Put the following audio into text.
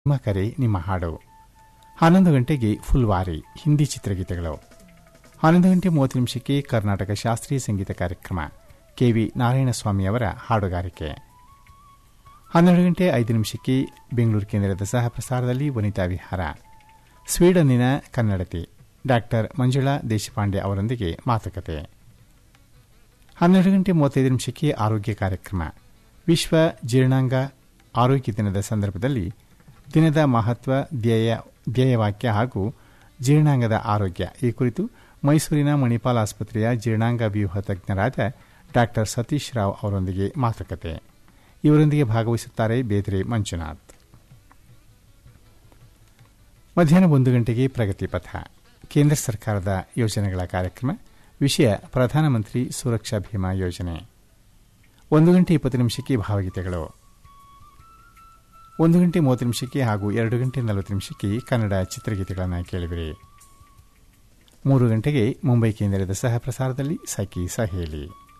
ನಿಮ್ಮ ಕರೆ ನಿಮ್ಮ ಹಾಡು ಹನ್ನೊಂದು ಗಂಟೆಗೆ ಫುಲ್ವಾರಿ ಹಿಂದಿ ಚಿತ್ರಗೀತೆಗಳು ಹನ್ನೊಂದು ಗಂಟೆ ಮೂವತ್ತು ನಿಮಿಷಕ್ಕೆ ಕರ್ನಾಟಕ ಶಾಸ್ತ್ರೀಯ ಸಂಗೀತ ಕಾರ್ಯಕ್ರಮ ಕೆವಿ ನಾರಾಯಣಸ್ವಾಮಿ ಅವರ ಹಾಡುಗಾರಿಕೆ ಹನ್ನೆರಡು ಗಂಟೆ ಐದು ನಿಮಿಷಕ್ಕೆ ಬೆಂಗಳೂರು ಕೇಂದ್ರದ ಸಹ ಪ್ರಸಾರದಲ್ಲಿ ವನಿತಾ ವಿಹಾರ ಸ್ವೀಡನ್ನಿನ ಕನ್ನಡತಿ ಡಾಕ್ಟರ್ ಮಂಜುಳಾ ದೇಶಪಾಂಡೆ ಅವರೊಂದಿಗೆ ಮಾತುಕತೆ ಹನ್ನೆರಡು ಗಂಟೆ ಮೂವತ್ತೈದು ನಿಮಿಷಕ್ಕೆ ಆರೋಗ್ಯ ಕಾರ್ಯಕ್ರಮ ವಿಶ್ವ ಜೀರ್ಣಾಂಗ ಆರೋಗ್ಯ ದಿನದ ಸಂದರ್ಭದಲ್ಲಿ ದಿನದ ಮಹತ್ವ ಧ್ಯೇಯ ಧ್ಯೇಯವಾಕ್ಯ ಹಾಗೂ ಜೀರ್ಣಾಂಗದ ಆರೋಗ್ಯ ಈ ಕುರಿತು ಮೈಸೂರಿನ ಮಣಿಪಾಲ್ ಆಸ್ಪತ್ರೆಯ ಜೀರ್ಣಾಂಗ ವ್ಯೂಹ ತಜ್ಞರಾದ ಡಾಕ್ಟರ್ ಸತೀಶ್ ರಾವ್ ಅವರೊಂದಿಗೆ ಮಾತುಕತೆ ಇವರೊಂದಿಗೆ ಭಾಗವಹಿಸುತ್ತಾರೆ ಬೇದ್ರೆ ಮಂಜುನಾಥ್ ಮಧ್ಯಾಹ್ನ ಒಂದು ಗಂಟೆಗೆ ಪ್ರಗತಿ ಪಥ ಕೇಂದ್ರ ಸರ್ಕಾರದ ಯೋಜನೆಗಳ ಕಾರ್ಯಕ್ರಮ ವಿಷಯ ಪ್ರಧಾನಮಂತ್ರಿ ಸುರಕ್ಷಾ ಭೀಮಾ ಯೋಜನೆ ಒಂದು ಗಂಟೆ ಇಪ್ಪತ್ತು ನಿಮಿಷಕ್ಕೆ ಭಾವಗೀತೆಗಳು ಒಂದು ಗಂಟೆ ಮೂವತ್ತು ನಿಮಿಷಕ್ಕೆ ಹಾಗೂ ಎರಡು ಗಂಟೆ ನಲವತ್ತು ನಿಮಿಷಕ್ಕೆ ಕನ್ನಡ ಚಿತ್ರಗೀತೆಗಳನ್ನು ಕೇಳಿಬಿರಿ ಮೂರು ಗಂಟೆಗೆ ಮುಂಬೈ ಕೇಂದ್ರದ ಸಹ ಪ್ರಸಾರದಲ್ಲಿ ಸಖಿ ಸಹೇಲಿ